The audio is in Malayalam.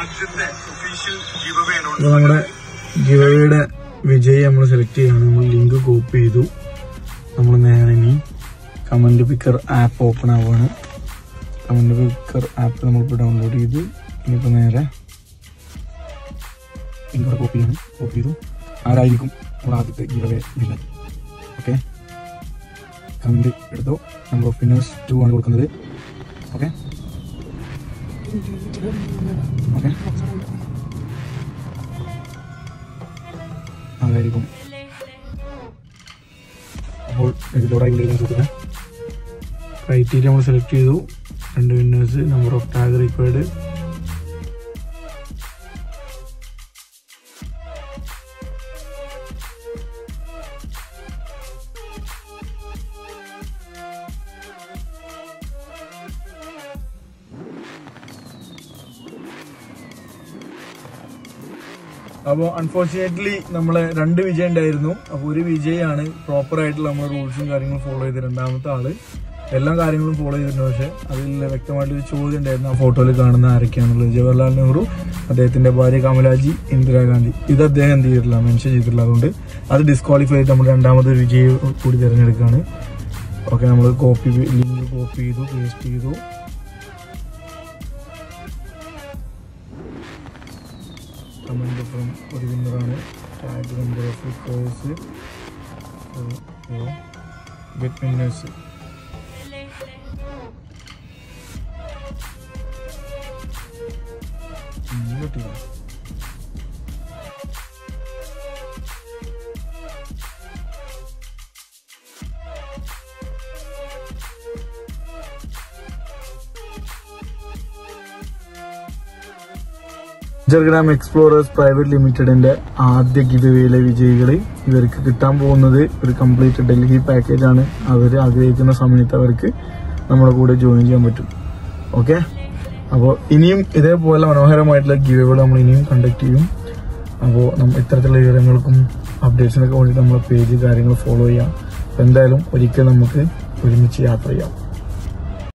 ആദ്യത്തെ ഒഫീഷ്യൽ ഗിവ് അപ്പോൾ നമ്മുടെ ഗിവയുടെ വിജയ് നമ്മൾ സെലക്ട് ചെയ്യാണ് നമ്മൾ ലിങ്ക് കോപ്പി ചെയ്തു നമ്മൾ നേരെ ഇനി കമന്റ് പിക്കർ ആപ്പ് ഓപ്പൺ ആവുകയാണ് കമന്റ് പിക്കർ ആപ്പ് നമ്മളിപ്പോൾ ഡൗൺലോഡ് ചെയ്തു ഇനിയിപ്പോൾ നേരെ ലിങ്ക് കോപ്പി ചെയ്യണം കോപ്പി ചെയ്തു ആരായിരിക്കും നമ്മുടെ ആദ്യത്തെ ഗിവവേ വില്ലൻ ഓക്കെ കമന്റ് എടുത്തു നമ്പർ ഓഫ് വിന്നേഴ്സ് ടു ആണ് കൊടുക്കുന്നത് ഓക്കെ ഓക്കെ അതായിരിക്കും അപ്പോൾ ഇതിലൂടെ ഇവിടെ സുഹൃത്തുക്കളെ ക്രൈറ്റീരിയ നമ്മൾ സെലക്ട് ചെയ്തു രണ്ട് winners number of tag required അപ്പോൾ അൺഫോർച്ചുനേറ്റ്ലി നമ്മളെ രണ്ട് വിജയം ഉണ്ടായിരുന്നു അപ്പോൾ ഒരു വിജയാണ് പ്രോപ്പർ ആയിട്ടുള്ള നമ്മൾ റൂൾസും കാര്യങ്ങളും ഫോളോ ചെയ്ത് രണ്ടാമത്തെ ആള് എല്ലാ കാര്യങ്ങളും ഫോളോ ചെയ്തിട്ടുണ്ട് പക്ഷെ അതിൽ വ്യക്തമായിട്ടൊരു ചോദ്യം ഉണ്ടായിരുന്നു ആ ഫോട്ടോയിൽ കാണുന്ന ആരൊക്കെയാണെന്നുള്ളത് ജവഹർലാൽ നെഹ്റു അദ്ദേഹത്തിന്റെ ഭാര്യ കമലാജി ഇന്ദിരാഗാന്ധി ഇത് അദ്ദേഹം എന്ത് ചെയ്തിട്ടില്ല മെൻഷൻ ചെയ്തിട്ടില്ല അതുകൊണ്ട് അത് ഡിസ്ക്വാളിഫൈ ചെയ്ത് നമ്മൾ രണ്ടാമത് വിജയ് കൂടി തിരഞ്ഞെടുക്കുകയാണ് ഓക്കെ നമ്മൾ കോപ്പി ലിങ്ക് കോപ്പി ചെയ്തു പേസ്റ്റ് ചെയ്തു കമന്റ് ഫ്രം ഒരു വിന്നറാണ് tag number of requires get winners കിട്ടില്ല ജർഗ്രാം എക്സ്പ്ലോറേഴ്സ് പ്രൈവറ്റ് ലിമിറ്റഡിന്റെ ആദ്യ ഗിവവേയിലെ വിജയികളെ ഇവർക്ക് കിട്ടാൻ പോകുന്നത് ഒരു കംപ്ലീറ്റ് ഡൽഹി പാക്കേജ് ആണ് അവർ ആഗ്രഹിക്കുന്ന സമയത്ത് അവർക്ക് നമ്മുടെ കൂടെ ജോയിൻ ചെയ്യാൻ പറ്റും ഓക്കെ അപ്പോൾ ഇനിയും ഇതേപോലെ മനോഹരമായിട്ടുള്ള ഗിവകൾ നമ്മൾ ഇനിയും കണ്ടക്ട് ചെയ്യും അപ്പോൾ നമ്മൾ ഇത്തരത്തിലുള്ള വിവരങ്ങൾക്കും അപ്ഡേറ്റ്സിനൊക്കെ വേണ്ടി നമ്മളെ പേജ് കാര്യങ്ങൾ ഫോളോ ചെയ്യാം അപ്പോൾ എന്തായാലും ഒരിക്കൽ നമുക്ക് ഒരുമിച്ച് യാത്ര ചെയ്യാം